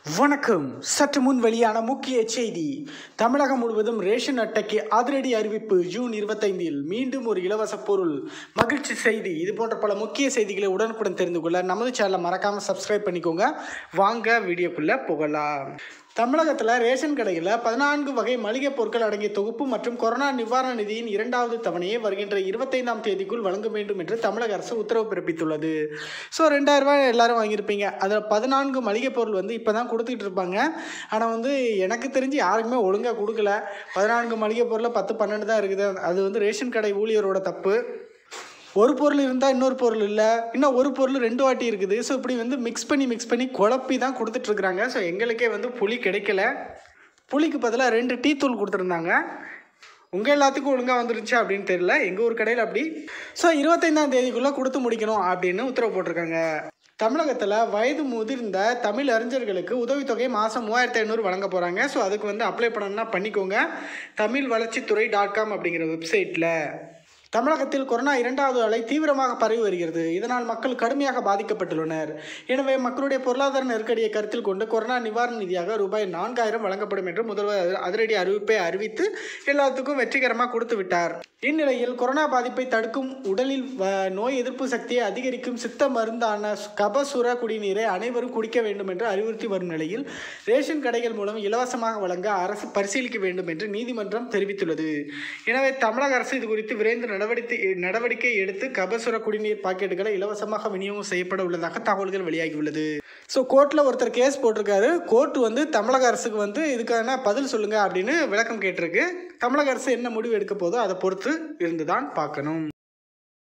வணக்கம் சற்று முன் வெளியான முக்கிய செய்தி தமிழகம் முழுவதும் ரேஷன் அட்டைக்கு அதிரடி அறிவிப்பு ஜூன் இருபத்தைந்தில் மீண்டும் ஒரு இலவச பொருள் மகிழ்ச்சி செய்தி இது போன்ற பல முக்கிய செய்திகளை உடனுக்குடன் தெரிந்து கொள்ள நமது சேனலை மறக்காமல் சப்ஸ்கிரைப் பண்ணிக்கோங்க வாங்க வீடியோக்குள்ளே போகலாம் தமிழகத்தில் ரேஷன் கடையில் பதினான்கு வகை மளிகைப் பொருட்கள் அடங்கிய தொகுப்பு மற்றும் கொரோனா நிவாரண நிதியின் இரண்டாவது தவணையை வருகின்ற இருபத்தைந்தாம் தேதிக்குள் வழங்க வேண்டும் என்று தமிழக அரசு உத்தரவு பிறப்பித்துள்ளது ஸோ ரெண்டாயிரம் ரூபாய் எல்லாரும் வாங்கியிருப்பீங்க அதில் பதினான்கு மளிகை பொருள் வந்து இப்போ தான் கொடுத்துட்டு இருப்பாங்க ஆனால் வந்து எனக்கு தெரிஞ்சு யாருக்குமே ஒழுங்காக கொடுக்கல பதினான்கு மளிகை பொருளில் பத்து பன்னெண்டு தான் இருக்குது அது வந்து ரேஷன் கடை ஊழியரோட தப்பு ஒரு பொருள் இருந்தால் இன்னொரு பொருள் இல்லை இன்னும் ஒரு பொருள் ரெண்டு வாட்டி இருக்குது ஸோ இப்படி வந்து மிக்ஸ் பண்ணி மிக்ஸ் பண்ணி குழப்பி தான் கொடுத்துட்ருக்குறாங்க ஸோ எங்களுக்கே வந்து புளி கிடைக்கல புளிக்கு பதிலாக ரெண்டு டீ தூள் கொடுத்துருந்தாங்க உங்கள் எல்லாத்துக்கும் ஒழுங்காக வந்துருச்சு அப்படின்னு தெரியல எங்கள் ஊர் கடையில் அப்படி ஸோ இருபத்தைந்தாம் தேதிக்குள்ளே கொடுத்து முடிக்கணும் அப்படின்னு உத்தரவு போட்டிருக்காங்க தமிழகத்தில் வயது முதிர்ந்த தமிழ் அறிஞர்களுக்கு உதவித்தொகை மாதம் மூவாயிரத்தி ஐநூறு வழங்க போகிறாங்க ஸோ அதுக்கு வந்து அப்ளை பண்ணணும்னா பண்ணிக்கோங்க தமிழ் வளர்ச்சித்துறை டாட் காம் அப்படிங்கிற வெப்சைட்டில் தமிழகத்தில் கொரோனா இரண்டாவது அலை தீவிரமாக பரவி வருகிறது இதனால் மக்கள் கடுமையாக பாதிக்கப்பட்டுள்ளனர் எனவே மக்களுடைய பொருளாதார நெருக்கடியை கருத்தில் கொண்டு கொரோனா நிவாரண நிதியாக ரூபாய் நான்காயிரம் வழங்கப்படும் என்று முதல்வர் அதிரடி அறிவிப்பை அறிவித்து எல்லாத்துக்கும் வெற்றிகரமாக கொடுத்து விட்டார் இந்நிலையில் கொரோனா பாதிப்பை தடுக்கும் உடலில் வ- நோய் எதிர்ப்பு சக்தியை அதிகரிக்கும் சித்த மருந்தான கபசுர குடிநீரை அனைவரும் குடிக்க வேண்டும் என்று அறிவுறுத்தி வரும் நிலையில் ரேஷன் கடைகள் மூலம் இலவசமாக வழங்க அரசு பரிசீலிக்க வேண்டும் என்று நீதிமன்றம் தெரிவித்துள்ளது எனவே தமிழக அரசு இது குறித்து விரைந்து நடவடிக்கை நடவடிக்கை எடுத்து கபசுர குடிநீர் பாக்கெட்டுகளை இலவசமாக விநியோகம் செய்யப்பட உள்ளதாக தகவல்கள் வெளியாகியுள்ளது ஸோ கோர்ட்டில் ஒருத்தர் கேஸ் போட்டிருக்காரு கோர்ட் வந்து தமிழக அரசுக்கு வந்து இதுக்கான பதில் சொல்லுங்க அப்படின்னு விளக்கம் கேட்டிருக்கு தமிழக அரசு என்ன முடிவு எடுக்க போதோ அதை பொறுத்து இருந்துதான் பார்க்கணும்